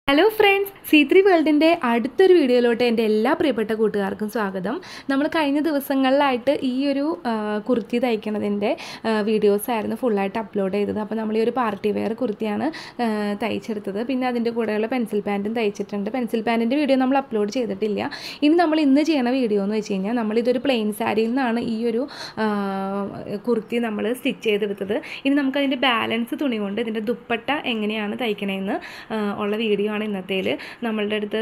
hello friends C three വേൾഡിൻ്റെ അടുത്തൊരു വീഡിയോയിലോട്ട് എൻ്റെ എല്ലാ പ്രിയപ്പെട്ട കൂട്ടുകാർക്കും സ്വാഗതം നമ്മൾ കഴിഞ്ഞ ദിവസങ്ങളിലായിട്ട് ഈ ഒരു ആ, കുർത്തി തയ്ക്കണതിൻ്റെ വീഡിയോസ് ആയിരുന്നു ഫുള്ളായിട്ട് അപ്ലോഡ് ചെയ്തത് അപ്പോൾ നമ്മൾ ഈ ഒരു പാർട്ടി വെയർ കുർത്തിയാണ് ആ, തയ്ച്ചെടുത്തത് പിന്നെ അതിൻ്റെ കൂടെയുള്ള പെൻസിൽ പാൻറ്റും തയ്ച്ചിട്ടുണ്ട് പെൻസിൽ പാൻറ്റിൻ്റെ വീഡിയോ നമ്മൾ അപ്ലോഡ് ചെയ്തിട്ടില്ല ഇനി നമ്മൾ ഇന്ന് ചെയ്യണ വീഡിയോ എന്ന് വെച്ച് കഴിഞ്ഞാൽ നമ്മളിതൊരു പ്ലെയിൻ സാരിയിൽ നിന്നാണ് ഈ ഒരു ആ, കുർത്തി നമ്മൾ സ്റ്റിച്ച് ചെയ്തെടുത്തത് ഇനി നമുക്കതിൻ്റെ ബാലൻസ് തുണി കൊണ്ട് ഇതിൻ്റെ ദുപ്പട്ട എങ്ങനെയാണ് തയ്ക്കണതെന്ന് ആ, ഉള്ള വീഡിയോ ആണ് ഇന്നത്തേൽ നമ്മളുടെ അടുത്ത്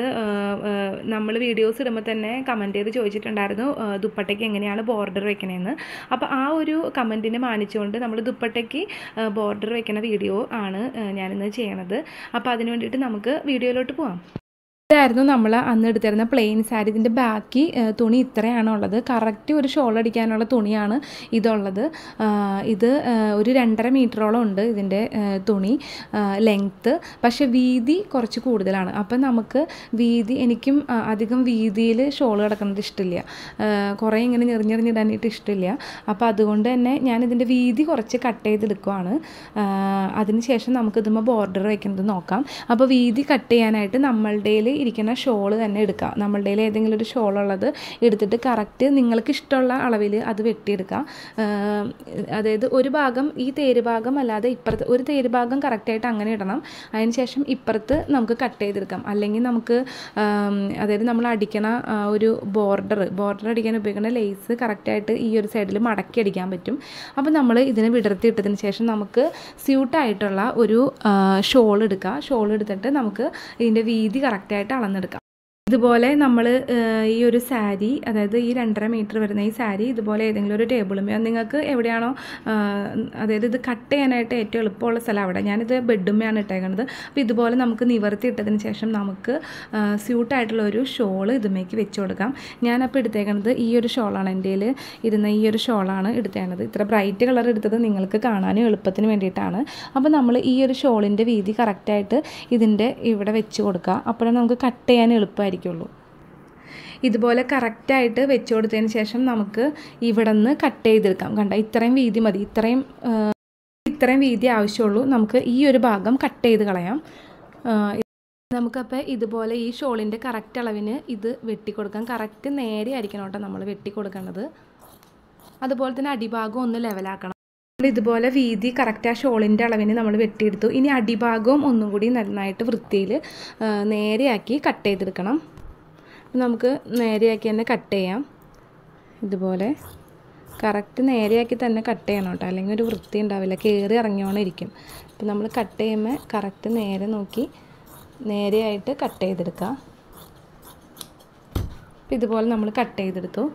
നമ്മൾ വീഡിയോസ് ഇടുമ്പോൾ തന്നെ കമൻറ്റ് ചെയ്ത് ചോദിച്ചിട്ടുണ്ടായിരുന്നു ആ, ദുപ്പട്ടയ്ക്ക് എങ്ങനെയാണ് ബോർഡർ വെക്കണതെന്ന് അപ്പോൾ ആ ഒരു കമൻറ്റിനെ മാനിച്ചുകൊണ്ട് നമ്മൾ ദുപ്പട്ടയ്ക്ക് ബോർഡർ വെക്കണ വീഡിയോ ആണ് ആ, ഞാനിന്ന് ചെയ്യണത് അപ്പോൾ അതിന് വേണ്ടിയിട്ട് നമുക്ക് വീഡിയോയിലോട്ട് പോവാം ഇതായിരുന്നു നമ്മൾ അന്ന് എടുത്തിരുന്ന പ്ലെയിൻ സാരി ഇതിൻ്റെ ബാക്കി ആ, തുണി ഇത്രയാണ് ഉള്ളത് കറക്റ്റ് ഒരു ഷോൾ അടിക്കാനുള്ള തുണിയാണ് ഇതുള്ളത് ആ, ഇത് ആ, ഒരു രണ്ടര മീറ്ററോളം ഉണ്ട് ഇതിൻ്റെ ആ, തുണി ലെങ്ത്ത് പക്ഷേ വീതി കുറച്ച് കൂടുതലാണ് അപ്പം നമുക്ക് വീതി എനിക്കും ആ, അധികം വീതിയിൽ ഷോൾ കിടക്കുന്നത് ഇഷ്ടമില്ല ആ, കുറേ ഇങ്ങനെ ഞെറിഞ്ഞെറിഞ്ഞിടാനായിട്ട് ഇഷ്ടമില്ല അപ്പോൾ അതുകൊണ്ട് തന്നെ ഞാനിതിൻ്റെ വീതി കുറച്ച് കട്ട് ചെയ്തെടുക്കുവാണ് അതിന് ശേഷം നമുക്ക് ഇതുമ്പോൾ ബോർഡർ വയ്ക്കുന്നത് നോക്കാം അപ്പോൾ വീതി കട്ട് ചെയ്യാനായിട്ട് നമ്മളുടെ ഇരിക്കുന്ന ഷോള് തന്നെ എടുക്കാം നമ്മളുടെ ഏതെങ്കിലും ഒരു ഷോൾ ഉള്ളത് എടുത്തിട്ട് കറക്റ്റ് നിങ്ങൾക്ക് ഇഷ്ടമുള്ള അളവിൽ അത് വെട്ടിയെടുക്കാം ആഹ് അതായത് ഒരു ഭാഗം ഈ തേര് ഭാഗം അല്ലാതെ ഇപ്പുറത്ത് ഒരു തേര് ഭാഗം കറക്റ്റായിട്ട് അങ്ങനെ ഇടണം അതിന് ശേഷം ഇപ്പുറത്ത് നമുക്ക് കട്ട് ചെയ്തെടുക്കാം അല്ലെങ്കിൽ നമുക്ക് ആം, അതായത് നമ്മൾ അടിക്കണ ആ, ഒരു ബോർഡർ ബോർഡർ അടിക്കാൻ ഉപയോഗിക്കുന്ന ലേസ് കറക്റ്റായിട്ട് ഈ ഒരു സൈഡിൽ മടക്കി അടിക്കാൻ പറ്റും അപ്പോൾ നമ്മൾ ഇതിനെ വിടർത്തി ഇട്ടതിന് ശേഷം നമുക്ക് സ്യൂട്ടായിട്ടുള്ള ഒരു ഷോൾ എടുക്കുക ഷോൾ എടുത്തിട്ട് നമുക്ക് ഇതിൻ്റെ വീതി കറക്റ്റായിട്ട് അളന്നെടുക്കാം ഇതുപോലെ നമ്മൾ ഈ ഒരു സാരി അതായത് ഈ രണ്ടര മീറ്റർ വരുന്ന ഈ സാരി ഇതുപോലെ ഏതെങ്കിലും ഒരു ടേബിളുമേ നിങ്ങൾക്ക് എവിടെയാണോ ആ, അതായത് ഇത് കട്ട് ചെയ്യാനായിട്ട് ഏറ്റവും എളുപ്പമുള്ള സ്ഥലം അവിടെ ഞാനിത് ബെഡുമ്മയാണ് ഇട്ടേക്കുന്നത് അപ്പോൾ ഇതുപോലെ നമുക്ക് നിവർത്തി ഇട്ടതിന് ശേഷം നമുക്ക് സ്യൂട്ടായിട്ടുള്ള ഒരു ഷോള് ഇതുമേക്ക് വെച്ച് കൊടുക്കാം ഞാനപ്പോൾ എടുത്തേക്കുന്നത് ഈ ഒരു ഷോളാണ് എൻ്റെ കയ്യിൽ ഇരുന്ന ഈ ഒരു ഷോളാണ് എടുത്തേക്കുന്നത് ഇത്ര ബ്രൈറ്റ് കളർ എടുത്തത് നിങ്ങൾക്ക് കാണാനും എളുപ്പത്തിന് വേണ്ടിയിട്ടാണ് അപ്പോൾ നമ്മൾ ഈ ഒരു ഷോളിൻ്റെ വീതി കറക്റ്റായിട്ട് ഇതിൻ്റെ ഇവിടെ വെച്ച് കൊടുക്കുക അപ്പോഴേ നമുക്ക് കട്ട് ചെയ്യാൻ എളുപ്പമായിരിക്കുള്ളൂ ഇതുപോലെ കറക്റ്റായിട്ട് വെച്ച് കൊടുത്തതിന് ശേഷം നമുക്ക് ഇവിടെ നിന്ന് കട്ട് ചെയ്തെടുക്കാം കണ്ട ഇത്രയും വീതി മതി ഇത്രയും ആ, ഇത്രയും വീതി ആവശ്യമുള്ളൂ നമുക്ക് ഈ ഒരു ഭാഗം കട്ട് ചെയ്ത് കളയാം ആ, നമുക്കപ്പോൾ ഇതുപോലെ ഈ ഷോളിൻ്റെ കറക്റ്റ് അളവിന് ഇത് വെട്ടിക്കൊടുക്കാം കറക്റ്റ് നേരെ ആയിരിക്കണം കേട്ടോ നമ്മൾ വെട്ടിക്കൊടുക്കേണ്ടത് അതുപോലെ തന്നെ അടിഭാഗം ഒന്ന് ലെവലാക്കണം നമ്മൾ ഇതുപോലെ വീതി കറക്റ്റ് ആ ഷോളിൻ്റെ അളവിന് നമ്മൾ വെട്ടിയെടുത്തു ഇനി അടിഭാഗവും ഒന്നും കൂടി നന്നായിട്ട് വൃത്തിയിൽ നേരെയാക്കി കട്ട് ചെയ്തെടുക്കണം അപ്പോൾ നമുക്ക് നേരെയാക്കി തന്നെ കട്ട് ചെയ്യാം ഇതുപോലെ കറക്റ്റ് നേരെയാക്കി തന്നെ കട്ട് ചെയ്യണം കേട്ടോ അല്ലെങ്കിൽ ഒരു വൃത്തി ഉണ്ടാവില്ല കയറി ഇറങ്ങിയോണം ഇരിക്കും അപ്പോൾ നമ്മൾ കട്ട് ചെയ്യുമ്പോൾ കറക്റ്റ് നേരെ നോക്കി നേരെയായിട്ട് കട്ട് ചെയ്തെടുക്കുക അപ്പോൾ ഇതുപോലെ നമ്മൾ കട്ട് ചെയ്തെടുത്തു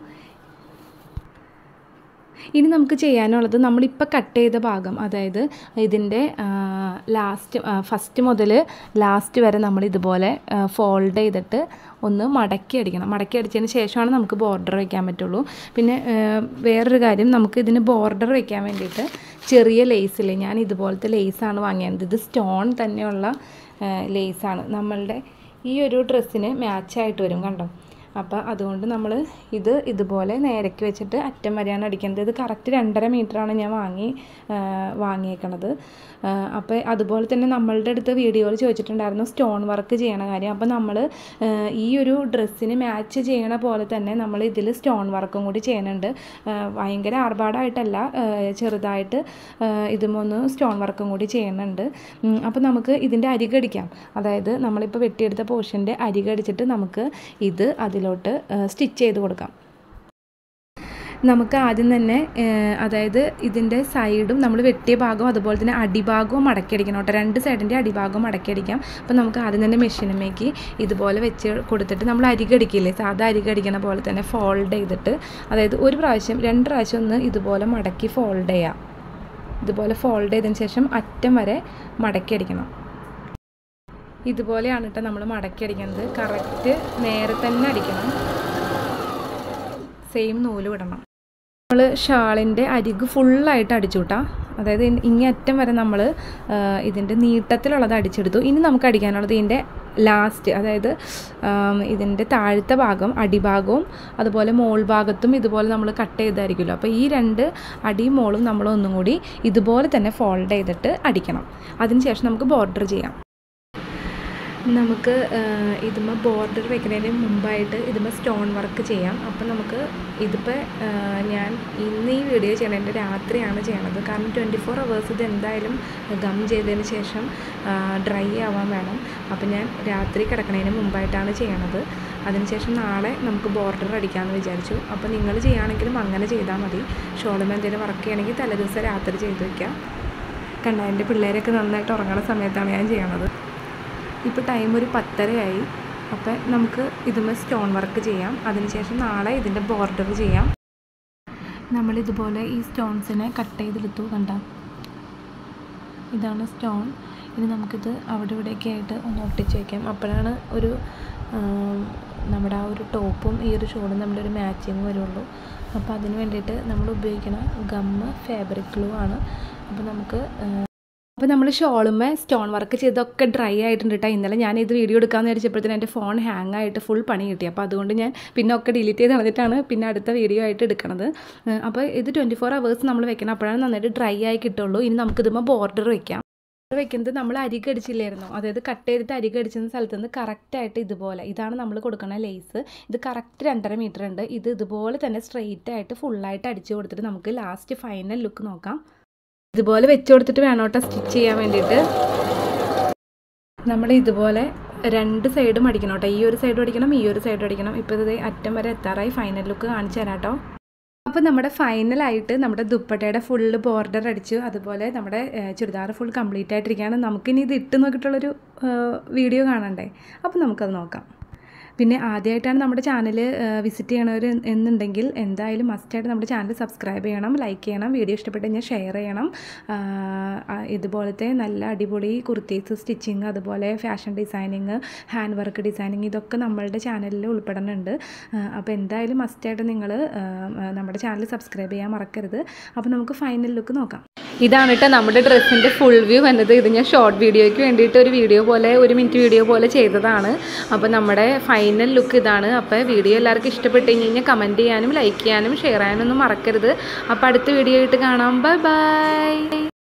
ഇനി നമുക്ക് ചെയ്യാനുള്ളത് നമ്മളിപ്പോൾ കട്ട് ചെയ്ത ഭാഗം അതായത് ഇതിൻ്റെ ലാസ്റ്റ് ഫസ്റ്റ് മുതൽ ലാസ്റ്റ് വരെ നമ്മൾ ഇതുപോലെ ഫോൾഡ് ചെയ്തിട്ട് ഒന്ന് മടക്കി അടിക്കണം മടക്കി അടിച്ചതിന് ശേഷമാണ് നമുക്ക് ബോർഡർ വയ്ക്കാൻ പറ്റുള്ളൂ പിന്നെ ആ, വേറൊരു കാര്യം നമുക്ക് ഇതിന് ബോർഡർ വയ്ക്കാൻ വേണ്ടിയിട്ട് ചെറിയ ലേസില്ലേ ഞാൻ ഇതുപോലത്തെ ലേസാണ് വാങ്ങിയത് ഇത് സ്റ്റോൺ തന്നെയുള്ള ലേസാണ് നമ്മളുടെ ഈ ഒരു ഡ്രസ്സിന് മാച്ചായിട്ട് വരും കണ്ടോ അപ്പോൾ അതുകൊണ്ട് നമ്മൾ ഇത് ഇതുപോലെ നേരക്ക് വെച്ചിട്ട് അറ്റം വരെയാണ് അടിക്കുന്നത് ഇത് കറക്റ്റ് രണ്ടര മീറ്ററാണ് ഞാൻ വാങ്ങി ആ, വാങ്ങിയേക്കണത് ആ, അപ്പോൾ അതുപോലെ തന്നെ നമ്മളുടെ അടുത്ത് വീഡിയോയിൽ ചോദിച്ചിട്ടുണ്ടായിരുന്നു സ്റ്റോൺ വർക്ക് ചെയ്യണ കാര്യം അപ്പോൾ നമ്മൾ ഈ ഒരു ഡ്രസ്സിന് മാച്ച് ചെയ്യണ പോലെ തന്നെ നമ്മൾ ഇതിൽ സ്റ്റോൺ വർക്കും കൂടി ചെയ്യുന്നുണ്ട് ആ, ഭയങ്കര ആർഭാടമായിട്ടല്ല ആ, ചെറുതായിട്ട് ഇതുമൊന്ന് സ്റ്റോൺ വർക്കും കൂടി ചെയ്യുന്നുണ്ട് ഉം, അപ്പോൾ നമുക്ക് ഇതിൻ്റെ അരികടിക്കാം അതായത് നമ്മളിപ്പോൾ വെട്ടിയെടുത്ത പോർഷൻ്റെ അരികടിച്ചിട്ട് നമുക്ക് ഇത് അതിലോട്ട് സ്റ്റിച്ച് ചെയ്ത് കൊടുക്കാം നമുക്ക് ആദ്യം തന്നെ ഏഹ്, അതായത് ഇതിൻ്റെ സൈഡും നമ്മൾ വെട്ടിയ ഭാഗവും അതുപോലെ തന്നെ അടിഭാഗവും മടക്കിയടിക്കണം കേട്ടോ രണ്ട് സൈഡിൻ്റെ അടിഭാഗവും മടക്കിയടിക്കാം അപ്പോൾ നമുക്ക് ആദ്യം തന്നെ മെഷീനുമേക്ക് ഇതുപോലെ വെച്ച് കൊടുത്തിട്ട് നമ്മൾ അരികടിക്കില്ലേ സാധാ അരികടിക്കണ പോലെ തന്നെ ഫോൾഡ് ചെയ്തിട്ട് അതായത് ഒരു പ്രാവശ്യം രണ്ട് പ്രാവശ്യം ഒന്ന് ഇതുപോലെ മടക്കി ഫോൾഡ് ചെയ്യാം ഇതുപോലെ ഫോൾഡ് ചെയ്തതിന് ശേഷം അറ്റം വരെ മടക്കി അടിക്കണം ഇതുപോലെയാണ് കേട്ടോ നമ്മൾ മടക്കി അടിക്കുന്നത് കറക്റ്റ് നേരെ തന്നെ അടിക്കണം സെയിം നൂല് വിടണം നമ്മൾ ഷാളിൻ്റെ അരിക് ഫുള്ളായിട്ട് അടിച്ചു കൂട്ടാം അതായത് ഇ- ഇങ്ങേ അറ്റം വരെ നമ്മൾ ഇതിൻ്റെ നീട്ടത്തിലുള്ളത് അടിച്ചെടുത്തു ഇനി നമുക്ക് അടിക്കാനുള്ളത് ഇതിൻ്റെ ലാസ്റ്റ് അതായത് ആം, ഇതിൻ്റെ താഴത്തെ ഭാഗം അടിഭാഗവും അതുപോലെ മോൾ ഭാഗത്തും ഇതുപോലെ നമ്മൾ കട്ട് ചെയ്തായിരിക്കുമല്ലോ അപ്പോൾ ഈ രണ്ട് അടിയും മോളും നമ്മൾ ഒന്നും കൂടി ഇതുപോലെ തന്നെ ഫോൾഡ് ചെയ്തിട്ട് അടിക്കണം അതിനുശേഷം നമുക്ക് ബോർഡർ ചെയ്യാം നമുക്ക് ഇതുമ്മ ബോർഡർ വെക്കുന്നതിന് മുമ്പായിട്ട് ഇതുമ്മ സ്റ്റോൺ വർക്ക് ചെയ്യാം അപ്പം നമുക്ക് ഇതിപ്പോൾ ഞാൻ ഇന്ന് ഈ വീഡിയോ ചെയ്യണതിൻ്റെ രാത്രിയാണ് ചെയ്യണത് കാരണം ട്വൻറ്റി ഫോർ അവേഴ്സ് ഇത് എന്തായാലും ഗം ചെയ്തതിന് ശേഷം ഡ്രൈ ആവാൻ വേണം അപ്പം ഞാൻ രാത്രി കിടക്കണതിന് മുമ്പായിട്ടാണ് ചെയ്യണത് അതിനുശേഷം നാളെ നമുക്ക് ബോർഡർ അടിക്കാമെന്ന് വിചാരിച്ചു അപ്പോൾ നിങ്ങൾ ചെയ്യുകയാണെങ്കിലും അങ്ങനെ ചെയ്താൽ മതി ഷോളുമ എന്തെങ്കിലും വർക്ക് ചെയ്യണമെങ്കിൽ തലേദിവസം രാത്രി ചെയ്ത് വയ്ക്കാം കണ്ട എൻ്റെ പിള്ളേരൊക്കെ നന്നായിട്ട് ഉറങ്ങുന്ന സമയത്താണ് ഞാൻ ചെയ്യണത് ഇപ്പോൾ ടൈം ഒരു പത്തരയായി അപ്പോൾ നമുക്ക് ഇതുമ്മേ സ്റ്റോൺ വർക്ക് ചെയ്യാം അതിനുശേഷം നാളെ ഇതിൻ്റെ ബോർഡർ ചെയ്യാം നമ്മളിതുപോലെ ഈ സ്റ്റോൺസിനെ കട്ട് ചെയ്തെടുത്തു കണ്ട ഇതാണ് സ്റ്റോൺ ഇനി നമുക്കിത് അവിടെ ഇവിടെയൊക്കെ ആയിട്ട് ഒന്ന് ഒട്ടിച്ച് വയ്ക്കാം അപ്പോഴാണ് ഒരു നമ്മുടെ ആ ഒരു ടോപ്പും ഈ ഒരു ഷോളും നമ്മുടെ ഒരു മാച്ചിങ് വരുള്ളൂ അപ്പോൾ അതിന് വേണ്ടിയിട്ട് നമ്മൾ ഉപയോഗിക്കുന്ന ഗമ്മ് ഫാബ്രിക് ഗ്ലൂ ആണ് അപ്പോൾ നമുക്ക് അപ്പോൾ നമ്മൾ ഷോളുമ്മേ സ്റ്റോൺ വർക്ക് ചെയ്തൊക്കെ ഡ്രൈ ആയിട്ടുണ്ട് കേട്ടോ ഇന്നലെ ഞാൻ ഇത് വീഡിയോ എടുക്കാമെന്ന് വിചാരിച്ചപ്പോഴത്തേനും എൻ്റെ ഫോൺ ഹാങ് ആയിട്ട് ഫുൾ പണി കിട്ടി അപ്പോൾ അതുകൊണ്ട് ഞാൻ പിന്നെ ഒക്കെ ഡിലീറ്റ് ചെയ്ത് കളഞ്ഞിട്ടാണ് പിന്നെ അടുത്ത വീഡിയോ ആയിട്ട് എടുക്കണത് അപ്പോൾ ഇത് ട്വൻറ്റി ഫോർ അവേഴ്സ് നമ്മൾ വെക്കണം അപ്പോഴാണ് നന്നായിട്ട് ഡ്രൈ ആയി കിട്ടുള്ളൂ ഇനി നമുക്കിതുമ്പോൾ ബോർഡർ വെക്കാം വെക്കുന്നത് നമ്മൾ അരി കടിച്ചില്ലായിരുന്നു അതായത് കട്ട് ചെയ്തിട്ട് അരി കടിച്ചിരുന്ന സ്ഥലത്ത് നിന്ന് കറക്റ്റായിട്ട് ഇതുപോലെ ഇതാണ് നമ്മൾ കൊടുക്കുന്ന ലേസ് ഇത് കറക്റ്റ് രണ്ടര മീറ്റർ ഉണ്ട് ഇത് ഇതുപോലെ തന്നെ സ്ട്രെയിറ്റ് ആയിട്ട് ഫുള്ളായിട്ട് അടിച്ചു കൊടുത്തിട്ട് നമുക്ക് ലാസ്റ്റ് ഫൈനൽ ലുക്ക് നോക്കാം ഇതുപോലെ വെച്ച് കൊടുത്തിട്ട് വേണം കേട്ടോ സ്റ്റിച്ച് ചെയ്യാൻ വേണ്ടിയിട്ട് നമ്മൾ ഇതുപോലെ രണ്ട് സൈഡും അടിക്കണം കേട്ടോ ഈ ഒരു സൈഡും അടിക്കണം ഈ ഒരു സൈഡും അടിക്കണം ഇപ്പോൾ ഇത് അറ്റം വരെ എത്താറായി ഫൈനൽ ലുക്ക് കാണിച്ചു തരാം കേട്ടോ അപ്പോൾ നമ്മുടെ ഫൈനലായിട്ട് നമ്മുടെ ദുപ്പട്ടയുടെ ഫുള്ള് ബോർഡർ അടിച്ചു അതുപോലെ നമ്മുടെ ചുരിദാർ ഫുൾ കംപ്ലീറ്റ് ആയിട്ടിരിക്കുകയാണ് നമുക്കിനി ഇത് ഇട്ട് നോക്കിയിട്ടുള്ളൊരു വീഡിയോ കാണണ്ടേ അപ്പോൾ നമുക്കത് നോക്കാം പിന്നെ ആദ്യമായിട്ടാണ് നമ്മുടെ ചാനൽ വിസിറ്റ് ചെയ്യണവർ എന്നുണ്ടെങ്കിൽ എന്തായാലും മസ്റ്റായിട്ട് നമ്മുടെ ചാനൽ സബ്സ്ക്രൈബ് ചെയ്യണം ലൈക്ക് ചെയ്യണം വീഡിയോ ഇഷ്ടപ്പെട്ട് കഴിഞ്ഞാൽ ഷെയർ ചെയ്യണം ഇതുപോലത്തെ നല്ല അടിപൊളി കുർത്തീസ് സ്റ്റിച്ചിങ് അതുപോലെ fashion designing hand work designing ഇതൊക്കെ നമ്മളുടെ ചാനലിൽ ഉൾപ്പെടുന്നുണ്ട് അപ്പോൾ എന്തായാലും മസ്റ്റായിട്ട് നിങ്ങൾ നമ്മുടെ ചാനൽ സബ്സ്ക്രൈബ് ചെയ്യാൻ മറക്കരുത് അപ്പോൾ നമുക്ക് ഫൈനൽ ലുക്ക് നോക്കാം ഇതാണ് കേട്ടോ നമ്മുടെ ഡ്രസ്സിൻ്റെ ഫുൾ വ്യൂ വന്നത് ഇത് ഞാൻ ഷോർട്ട് വീഡിയോയ്ക്ക് വേണ്ടിയിട്ട് ഒരു വീഡിയോ പോലെ ഒരു മിനിറ്റ് വീഡിയോ പോലെ ചെയ്തതാണ് അപ്പോൾ നമ്മുടെ ഫൈനൽ ലുക്ക് ഇതാണ് അപ്പോൾ വീഡിയോ എല്ലാവർക്കും ഇഷ്ടപ്പെട്ട് കഴിഞ്ഞാൽ കമൻറ്റ് ചെയ്യാനും ലൈക്ക് ചെയ്യാനും ഷെയർ ചെയ്യാനൊന്നും മറക്കരുത് അപ്പോൾ അടുത്ത വീഡിയോ ആയിട്ട് കാണാം ബൈ ബൈ